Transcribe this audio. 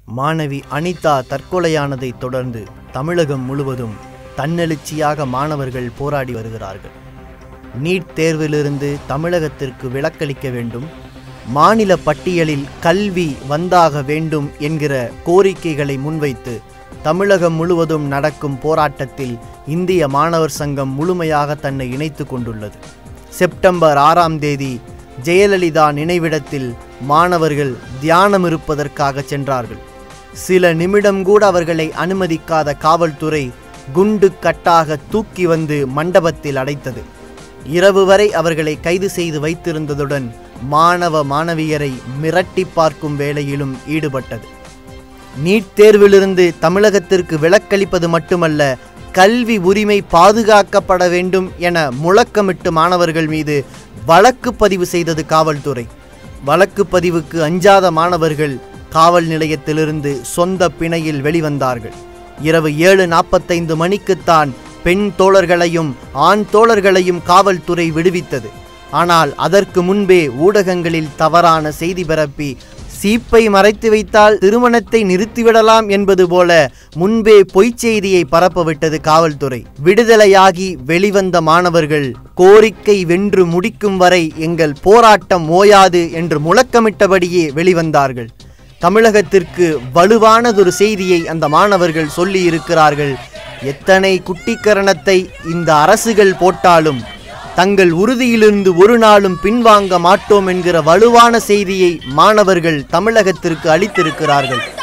மாணவி அனிதா தற்கொலையானதைத் தொடர்ந்து தமிழகம் முழுவதும் தன்னெழுச்சியாக மாணவர்கள் போராடி வருகிறார்கள் நீட் தேர்விலிருந்து தமிழகத்திற்கு விலக்களிக்க வேண்டும் மாநில பட்டியலில் கல்வி வந்தாக வேண்டும் என்கிற கோரிக்கைகளை முன்வைத்து தமிழகம் முழுவதும் நடக்கும் போராட்டத்தில் இந்திய மாணவர் சங்கம் முழுமையாக தன்னை இணைத்து கொண்டுள்ளது செப்டம்பர் ஆறாம் தேதி ஜெயலலிதா நினைவிடத்தில் மாணவர்கள் தியானம் இருப்பதற்காக சென்றார்கள் சில நிமிடம் கூட அவர்களை அனுமதிக்காத காவல்துறை குண்டு கட்டாக தூக்கி வந்து மண்டபத்தில் அடைத்தது இரவு வரை அவர்களை கைது செய்து வைத்திருந்ததுடன் மாணவ மாணவியரை மிரட்டி பார்க்கும் வேலையிலும் ஈடுபட்டது நீட் தேர்விலிருந்து தமிழகத்திற்கு விலக்களிப்பது மட்டுமல்ல கல்வி உரிமை பாதுகாக்கப்பட வேண்டும் என முழக்கமிட்டு மாணவர்கள் மீது வழக்கு பதிவு செய்தது காவல்துறை வழக்கு பதிவுக்கு அஞ்சாத மாணவர்கள் காவல் நிலையத்திலிருந்து சொந்த பிணையில் வெளிவந்தார்கள் இரவு ஏழு நாற்பத்தைந்து மணிக்குத்தான் பெண் தோழர்களையும் ஆண் தோழர்களையும் காவல்துறை விடுவித்தது ஆனால் அதற்கு முன்பே ஊடகங்களில் தவறான செய்தி பரப்பி சீப்பை மறைத்து வைத்தால் திருமணத்தை நிறுத்திவிடலாம் என்பது போல முன்பே பொய்ச் செய்தியை பரப்பவிட்டது காவல்துறை விடுதலையாகி வெளிவந்த மாணவர்கள் கோரிக்கை வென்று முடிக்கும் வரை எங்கள் போராட்டம் ஓயாது என்று முழக்கமிட்டபடியே வெளிவந்தார்கள் தமிழகத்திற்கு வலுவானதொரு செய்தியை அந்த மாணவர்கள் சொல்லி இருக்கிறார்கள் எத்தனை குட்டிக்கரணத்தை இந்த அரசுகள் போட்டாலும் தங்கள் உறுதியிலிருந்து ஒரு நாளும் பின்வாங்க மாட்டோம் என்கிற வலுவான செய்தியை மாணவர்கள் தமிழகத்திற்கு அளித்திருக்கிறார்கள்